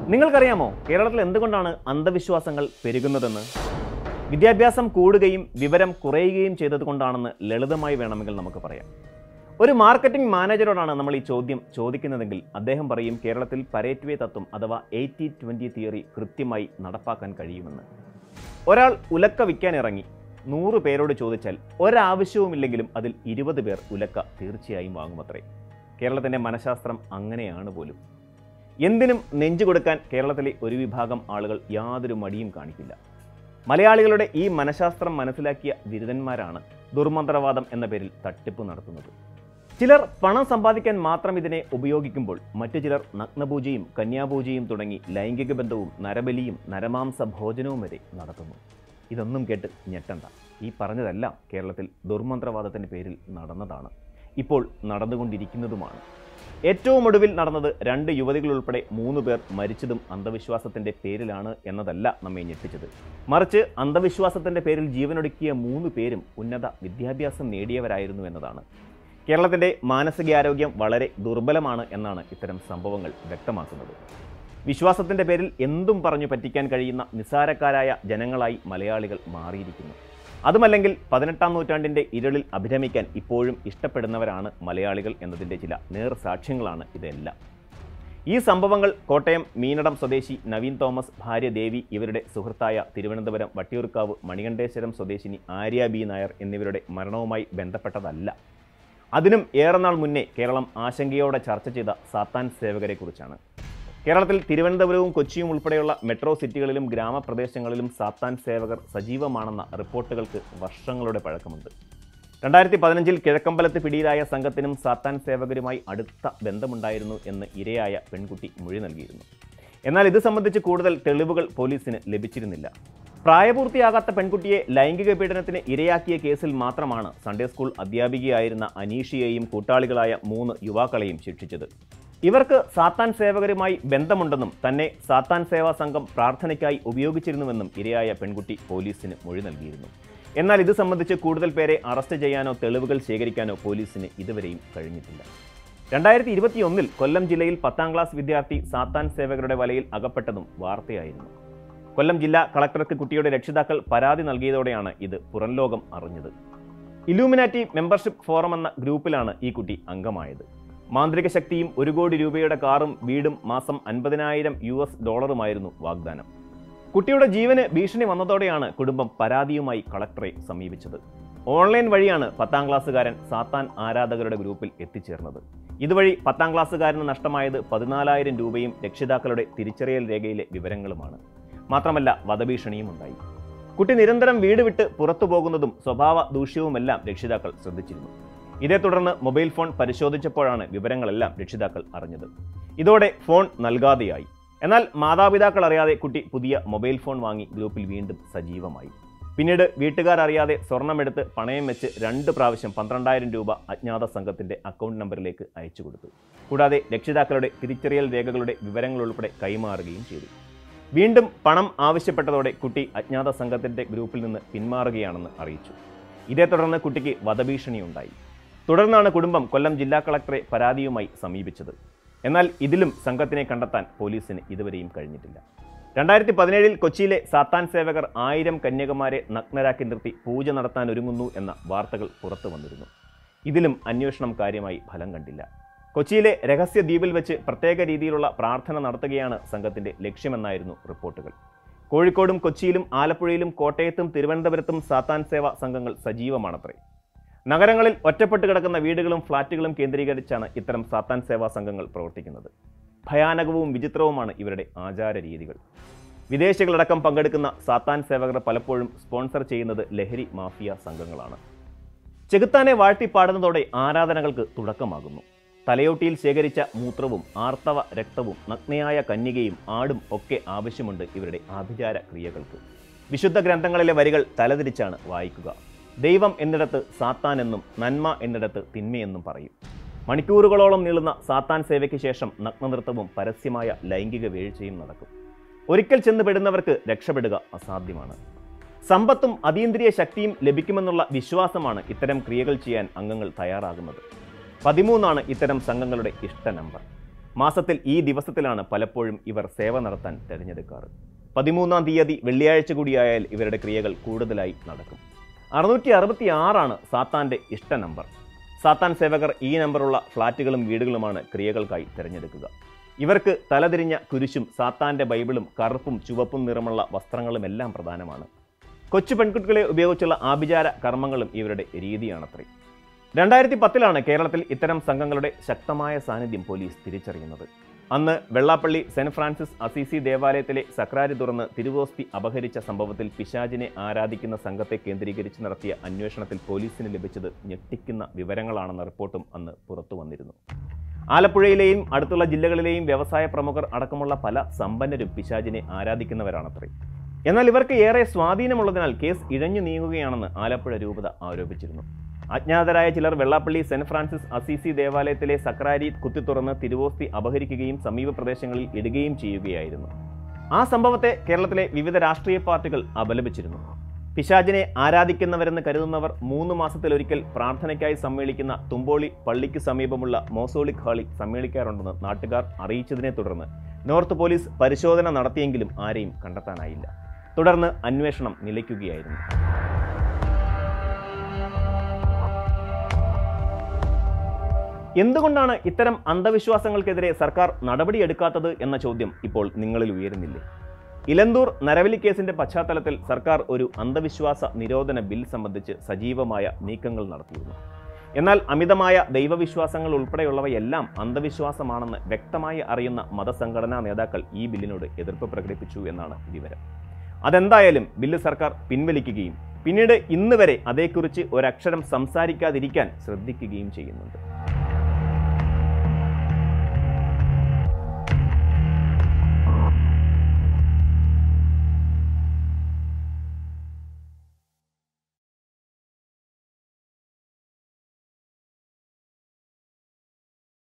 നിങ്ങൾക്കറിയാമോ കേരളത്തിൽ എന്തുകൊണ്ടാണ് അന്ധവിശ്വാസങ്ങൾ പെരുകുന്നതെന്ന് വിദ്യാഭ്യാസം കൂടുകയും വിവരം കുറയുകയും ചെയ്തതുകൊണ്ടാണെന്ന് ലളിതമായി വേണമെങ്കിൽ നമുക്ക് പറയാം ഒരു മാർക്കറ്റിംഗ് മാനേജറോടാണ് നമ്മൾ ഈ ചോദ്യം ചോദിക്കുന്നതെങ്കിൽ അദ്ദേഹം പറയും കേരളത്തിൽ പരേറ്റ്വേ തത്വം അഥവാ എയ്റ്റി ട്വൻ്റി തിയറി കൃത്യമായി നടപ്പാക്കാൻ കഴിയുമെന്ന് ഒരാൾ ഉലക്ക വിൽക്കാൻ ഇറങ്ങി നൂറ് പേരോട് ചോദിച്ചാൽ ഒരാവശ്യവുമില്ലെങ്കിലും അതിൽ ഇരുപത് പേർ ഉലക്ക തീർച്ചയായും വാങ്ങുമത്രേ കേരളത്തിൻ്റെ മനഃശാസ്ത്രം അങ്ങനെയാണ് പോലും എന്തിനും നെഞ്ചു കൊടുക്കാൻ കേരളത്തിലെ ഒരു വിഭാഗം ആളുകൾ യാതൊരു മടിയും കാണിക്കില്ല മലയാളികളുടെ ഈ മനഃശാസ്ത്രം മനസ്സിലാക്കിയ ബിരുദന്മാരാണ് ദുർമന്ത്രവാദം എന്ന പേരിൽ തട്ടിപ്പ് നടത്തുന്നത് ചിലർ പണം സമ്പാദിക്കാൻ മാത്രം ഇതിനെ ഉപയോഗിക്കുമ്പോൾ മറ്റു ചിലർ നഗ്നപൂജയും കന്യാപൂജയും തുടങ്ങി ലൈംഗിക ബന്ധവും നരബലിയും നരമാംസ ഭോജനവും വരെ നടത്തുന്നു ഇതൊന്നും കേട്ട് ഞെട്ടണ്ട ഈ പറഞ്ഞതെല്ലാം കേരളത്തിൽ ദുർമന്ത്രവാദത്തിൻ്റെ പേരിൽ നടന്നതാണ് ഇപ്പോൾ നടന്നുകൊണ്ടിരിക്കുന്നതുമാണ് ഏറ്റവും ഒടുവിൽ നടന്നത് രണ്ട് യുവതികൾ ഉൾപ്പെടെ മൂന്ന് പേർ മരിച്ചതും അന്ധവിശ്വാസത്തിന്റെ പേരിലാണ് എന്നതല്ല നമ്മെ ഞെട്ടിച്ചത് മറിച്ച് അന്ധവിശ്വാസത്തിന്റെ പേരിൽ ജീവനൊടുക്കിയ മൂന്ന് പേരും ഉന്നത വിദ്യാഭ്യാസം നേടിയവരായിരുന്നു എന്നതാണ് കേരളത്തിന്റെ മാനസികാരോഗ്യം വളരെ ദുർബലമാണ് എന്നാണ് ഇത്തരം സംഭവങ്ങൾ വ്യക്തമാക്കുന്നത് വിശ്വാസത്തിന്റെ പേരിൽ എന്തും പറഞ്ഞു പറ്റിക്കാൻ കഴിയുന്ന നിസ്സാരക്കാരായ ജനങ്ങളായി മലയാളികൾ മാറിയിരിക്കുന്നു അതുമല്ലെങ്കിൽ പതിനെട്ടാം നൂറ്റാണ്ടിൻ്റെ ഇരുളിൽ അഭിരമിക്കാൻ ഇപ്പോഴും ഇഷ്ടപ്പെടുന്നവരാണ് മലയാളികൾ എന്നതിൻ്റെ ചില നേർസാക്ഷ്യങ്ങളാണ് ഇതെല്ലാം ഈ സംഭവങ്ങൾ കോട്ടയം മീനടം സ്വദേശി നവീൻ തോമസ് ഭാര്യ ദേവി ഇവരുടെ സുഹൃത്തായ തിരുവനന്തപുരം വട്ടിയൂർക്കാവ് മണികണ്ഠേശ്വരം സ്വദേശിനി ആര്യ ബി നായർ എന്നിവരുടെ മരണവുമായി ബന്ധപ്പെട്ടതല്ല അതിനും ഏറെ നാൾ മുന്നേ കേരളം ആശങ്കയോടെ ചർച്ച ചെയ്ത സാത്താൻ സേവകരെക്കുറിച്ചാണ് കേരളത്തിൽ തിരുവനന്തപുരവും കൊച്ചിയും ഉൾപ്പെടെയുള്ള മെട്രോ സിറ്റികളിലും ഗ്രാമപ്രദേശങ്ങളിലും സാത്താൻ സേവകർ സജീവമാണെന്ന റിപ്പോർട്ടുകൾക്ക് വർഷങ്ങളുടെ പഴക്കമുണ്ട് രണ്ടായിരത്തി പതിനഞ്ചിൽ കിഴക്കമ്പലത്ത് പിടിയിലായ സംഘത്തിനും സാത്താൻ സേവകരുമായി അടുത്ത ബന്ധമുണ്ടായിരുന്നു എന്ന് ഇരയായ പെൺകുട്ടി മൊഴി നൽകിയിരുന്നു എന്നാൽ ഇത് സംബന്ധിച്ച് കൂടുതൽ തെളിവുകൾ പോലീസിന് ലഭിച്ചിരുന്നില്ല പ്രായപൂർത്തിയാകാത്ത പെൺകുട്ടിയെ ലൈംഗിക പീഡനത്തിന് ഇരയാക്കിയ കേസിൽ മാത്രമാണ് സൺഡേ സ്കൂൾ അധ്യാപികയായിരുന്ന അനീഷയെയും കൂട്ടാളികളായ മൂന്ന് യുവാക്കളെയും ശിക്ഷിച്ചത് ഇവർക്ക് സാത്താൻ സേവകരുമായി ബന്ധമുണ്ടെന്നും തന്നെ സാത്താൻ സേവാ സംഘം പ്രാർത്ഥനയ്ക്കായി ഉപയോഗിച്ചിരുന്നുവെന്നും ഇരയായ പെൺകുട്ടി പോലീസിന് മൊഴി നൽകിയിരുന്നു എന്നാൽ ഇത് സംബന്ധിച്ച് കൂടുതൽ പേരെ അറസ്റ്റ് ചെയ്യാനോ തെളിവുകൾ ശേഖരിക്കാനോ പോലീസിന് ഇതുവരെയും കഴിഞ്ഞിട്ടില്ല രണ്ടായിരത്തി ഇരുപത്തിയൊന്നിൽ കൊല്ലം ജില്ലയിൽ പത്താം ക്ലാസ് വിദ്യാർത്ഥി സാത്താൻ സേവകരുടെ വലയിൽ അകപ്പെട്ടതും വാർത്തയായിരുന്നു കൊല്ലം ജില്ലാ കളക്ടർക്ക് കുട്ടിയുടെ രക്ഷിതാക്കൾ പരാതി നൽകിയതോടെയാണ് ഇത് പുറംലോകം അറിഞ്ഞത് ഇലൂമിനാറ്റി മെമ്പർഷിപ്പ് ഫോറം എന്ന ഗ്രൂപ്പിലാണ് ഈ കുട്ടി അംഗമായത് മാന്ത്രിക ശക്തിയും ഒരു കോടി രൂപയുടെ കാറും വീടും മാസം അൻപതിനായിരം യു എസ് ഡോളറുമായിരുന്നു വാഗ്ദാനം കുട്ടിയുടെ ജീവന് ഭീഷണി വന്നതോടെയാണ് കുടുംബം പരാതിയുമായി കളക്ടറെ സമീപിച്ചത് ഓൺലൈൻ വഴിയാണ് പത്താം ക്ലാസ്സുകാരൻ സാത്താൻ ആരാധകരുടെ ഗ്രൂപ്പിൽ എത്തിച്ചേർന്നത് ഇതുവഴി പത്താം ക്ലാസ്സുകാരന് നഷ്ടമായത് പതിനാലായിരം രൂപയും രക്ഷിതാക്കളുടെ തിരിച്ചറിയൽ രേഖയിലെ വിവരങ്ങളുമാണ് മാത്രമല്ല വധഭീഷണിയും ഉണ്ടായി കുട്ടി നിരന്തരം വീട് വിട്ട് പുറത്തു പോകുന്നതും സ്വഭാവ ദൂഷ്യവുമെല്ലാം രക്ഷിതാക്കൾ ശ്രദ്ധിച്ചിരുന്നു ഇതേ തുടർന്ന് മൊബൈൽ ഫോൺ പരിശോധിച്ചപ്പോഴാണ് വിവരങ്ങളെല്ലാം രക്ഷിതാക്കൾ അറിഞ്ഞത് ഇതോടെ ഫോൺ നൽകാതെയായി എന്നാൽ മാതാപിതാക്കൾ അറിയാതെ കുട്ടി പുതിയ മൊബൈൽ ഫോൺ വാങ്ങി ഗ്രൂപ്പിൽ വീണ്ടും സജീവമായി പിന്നീട് വീട്ടുകാർ അറിയാതെ സ്വർണമെടുത്ത് പണയം വെച്ച് രണ്ട് പ്രാവശ്യം പന്ത്രണ്ടായിരം രൂപ അജ്ഞാത സംഘത്തിന്റെ അക്കൗണ്ട് നമ്പറിലേക്ക് അയച്ചു കൊടുത്തു കൂടാതെ രക്ഷിതാക്കളുടെ തിരിച്ചറിയൽ രേഖകളുടെ വിവരങ്ങൾ ഉൾപ്പെടെ കൈമാറുകയും ചെയ്തു വീണ്ടും പണം ആവശ്യപ്പെട്ടതോടെ കുട്ടി അജ്ഞാത സംഘത്തിന്റെ ഗ്രൂപ്പിൽ നിന്ന് പിന്മാറുകയാണെന്ന് അറിയിച്ചു ഇതേ തുടർന്ന് കുട്ടിക്ക് വധഭീഷണിയുണ്ടായി തുടർന്നാണ് കുടുംബം കൊല്ലം ജില്ലാ കളക്ടറെ പരാതിയുമായി സമീപിച്ചത് എന്നാൽ ഇതിലും സംഘത്തിനെ കണ്ടെത്താൻ പോലീസിന് ഇതുവരെയും കഴിഞ്ഞിട്ടില്ല രണ്ടായിരത്തി പതിനേഴിൽ കൊച്ചിയിലെ സാത്താൻ സേവകർ ആയിരം കന്യകമാരെ നഗ്നരാക്കി നിർത്തി പൂജ നടത്താൻ ഒരുങ്ങുന്നു എന്ന വാർത്തകൾ പുറത്തു വന്നിരുന്നു ഇതിലും അന്വേഷണം കാര്യമായി ഫലം കണ്ടില്ല കൊച്ചിയിലെ രഹസ്യ ദ്വീപിൽ വെച്ച് പ്രത്യേക രീതിയിലുള്ള പ്രാർത്ഥന നടത്തുകയാണ് സംഘത്തിന്റെ ലക്ഷ്യമെന്നായിരുന്നു റിപ്പോർട്ടുകൾ കോഴിക്കോടും കൊച്ചിയിലും ആലപ്പുഴയിലും കോട്ടയത്തും തിരുവനന്തപുരത്തും സാത്താൻ സേവ സംഘങ്ങൾ സജീവമാണത്രേ നഗരങ്ങളിൽ ഒറ്റപ്പെട്ട് കിടക്കുന്ന വീടുകളും ഫ്ളാറ്റുകളും കേന്ദ്രീകരിച്ചാണ് ഇത്തരം സാത്താൻ സേവാ സംഘങ്ങൾ പ്രവർത്തിക്കുന്നത് ഭയാനകവും വിചിത്രവുമാണ് ഇവരുടെ ആചാര രീതികൾ വിദേശികളടക്കം പങ്കെടുക്കുന്ന സാത്താൻ സേവകർ പലപ്പോഴും സ്പോൺസർ ചെയ്യുന്നത് ലഹരി മാഫിയ സംഘങ്ങളാണ് ചെകുത്താനെ വാഴ്ത്തിപ്പാടുന്നതോടെ ആരാധനകൾക്ക് തുടക്കമാകുന്നു തലയോട്ടിയിൽ ശേഖരിച്ച മൂത്രവും ആർത്തവ രക്തവും നഗ്നയായ കന്യകയും ആടും ഒക്കെ ആവശ്യമുണ്ട് ഇവരുടെ ആഭിചാര ക്രിയകൾക്ക് വിശുദ്ധ ഗ്രന്ഥങ്ങളിലെ വരികൾ തലതിരിച്ചാണ് വായിക്കുക ദൈവം എന്നിടത്ത് സാത്താൻ എന്നും നന്മ എന്നിടത്ത് തിന്മയെന്നും പറയും മണിക്കൂറുകളോളം നീളുന്ന സാത്താൻ സേവയ്ക്ക് ശേഷം നഗ്നനൃത്തവും പരസ്യമായ ലൈംഗിക വീഴ്ചയും നടക്കും ഒരിക്കൽ ചെന്ന് പെടുന്നവർക്ക് രക്ഷപ്പെടുക അസാധ്യമാണ് സമ്പത്തും അതീന്ദ്രിയ ശക്തിയും ലഭിക്കുമെന്നുള്ള വിശ്വാസമാണ് ഇത്തരം ക്രിയകൾ ചെയ്യാൻ അംഗങ്ങൾ തയ്യാറാകുന്നത് പതിമൂന്നാണ് ഇത്തരം സംഘങ്ങളുടെ ഇഷ്ട നമ്പർ മാസത്തിൽ ഈ ദിവസത്തിലാണ് പലപ്പോഴും ഇവർ സേവ നടത്താൻ തിരഞ്ഞെടുക്കാറ് പതിമൂന്നാം തീയതി വെള്ളിയാഴ്ച കൂടിയായാൽ ഇവരുടെ ക്രിയകൾ കൂടുതലായി നടക്കും അറുന്നൂറ്റി അറുപത്തി ആറാണ് സാത്താൻ്റെ ഇഷ്ട നമ്പർ സാത്താൻ സേവകർ ഈ നമ്പറുള്ള ഫ്ളാറ്റുകളും വീടുകളുമാണ് ക്രിയകൾക്കായി തിരഞ്ഞെടുക്കുക ഇവർക്ക് തലതിരിഞ്ഞ കുരിശും സാത്താൻ്റെ ബൈബിളും കറുപ്പും ചുവപ്പും നിറമുള്ള വസ്ത്രങ്ങളും എല്ലാം പ്രധാനമാണ് കൊച്ചു പെൺകുട്ടികളെ ഉപയോഗിച്ചുള്ള ആഭിചാര കർമ്മങ്ങളും ഇവരുടെ രീതിയാണത്രേ രണ്ടായിരത്തി പത്തിലാണ് കേരളത്തിൽ ഇത്തരം സംഘങ്ങളുടെ ശക്തമായ സാന്നിധ്യം പോലീസ് തിരിച്ചറിയുന്നത് അന്ന് വെള്ളാപ്പള്ളി സെന്റ് ഫ്രാൻസിസ് അസീസി ദേവാലയത്തിലെ സക്രാരി തുറന്ന് തിരുവോസ്തി അപഹരിച്ച സംഭവത്തിൽ പിശാചിനെ ആരാധിക്കുന്ന സംഘത്തെ കേന്ദ്രീകരിച്ച് നടത്തിയ അന്വേഷണത്തിൽ പോലീസിന് ലഭിച്ചത് ഞെട്ടിക്കുന്ന വിവരങ്ങളാണെന്ന റിപ്പോർട്ടും അന്ന് പുറത്തു വന്നിരുന്നു ആലപ്പുഴയിലെയും അടുത്തുള്ള ജില്ലകളിലെയും വ്യവസായ പ്രമുഖർ അടക്കമുള്ള പല സമ്പന്നരും പിശാചിനെ ആരാധിക്കുന്നവരാണത്രേ എന്നാൽ ഇവർക്ക് ഏറെ സ്വാധീനമുള്ളതിനാൽ കേസ് ഇഴഞ്ഞു നീങ്ങുകയാണെന്ന് ആലപ്പുഴ രൂപത ആരോപിച്ചിരുന്നു അജ്ഞാതരായ ചിലർ വെള്ളാപ്പള്ളി സെന്റ് ഫ്രാൻസിസ് അസീസി ദേവാലയത്തിലെ സക്രാരി കുത്തിത്തുറന്ന് തിരുവോസ്തി അപഹരിക്കുകയും സമീപ പ്രദേശങ്ങളിൽ ഇടുകയും ചെയ്യുകയായിരുന്നു ആ സംഭവത്തെ കേരളത്തിലെ വിവിധ രാഷ്ട്രീയ പാർട്ടികൾ അപലപിച്ചിരുന്നു പിശാചിനെ ആരാധിക്കുന്നവരെന്ന് കരുതുന്നവർ മൂന്ന് മാസത്തിലൊരിക്കൽ പ്രാർത്ഥനയ്ക്കായി സമ്മേളിക്കുന്ന തുമ്പോളി പള്ളിക്ക് സമീപമുള്ള മോസോളിക് ഹാളിൽ സമ്മേളിക്കാറുണ്ടെന്ന് നാട്ടുകാർ അറിയിച്ചതിനെ തുടർന്ന് നോർത്ത് പോലീസ് പരിശോധന നടത്തിയെങ്കിലും ആരെയും കണ്ടെത്താനായില്ല തുടർന്ന് അന്വേഷണം നിലയ്ക്കുകയായിരുന്നു എന്തുകൊണ്ടാണ് ഇത്തരം അന്ധവിശ്വാസങ്ങൾക്കെതിരെ സർക്കാർ നടപടിയെടുക്കാത്തത് എന്ന ചോദ്യം ഇപ്പോൾ നിങ്ങളിൽ ഉയരുന്നില്ലേ ഇലന്തൂർ നരവലി കേസിന്റെ പശ്ചാത്തലത്തിൽ സർക്കാർ ഒരു അന്ധവിശ്വാസ നിരോധന ബിൽ സംബന്ധിച്ച് സജീവമായ നീക്കങ്ങൾ നടത്തിയിരുന്നു എന്നാൽ അമിതമായ ദൈവവിശ്വാസങ്ങൾ ഉൾപ്പെടെയുള്ളവയെല്ലാം അന്ധവിശ്വാസമാണെന്ന് വ്യക്തമായി അറിയുന്ന മതസംഘടനാ നേതാക്കൾ ഈ ബില്ലിനോട് എതിർപ്പ് പ്രകടിപ്പിച്ചു എന്നാണ് വിവരം അതെന്തായാലും ബില്ല് സർക്കാർ പിൻവലിക്കുകയും പിന്നീട് ഇന്ന് വരെ അതേക്കുറിച്ച് ഒരക്ഷരം സംസാരിക്കാതിരിക്കാൻ ശ്രദ്ധിക്കുകയും ചെയ്യുന്നുണ്ട്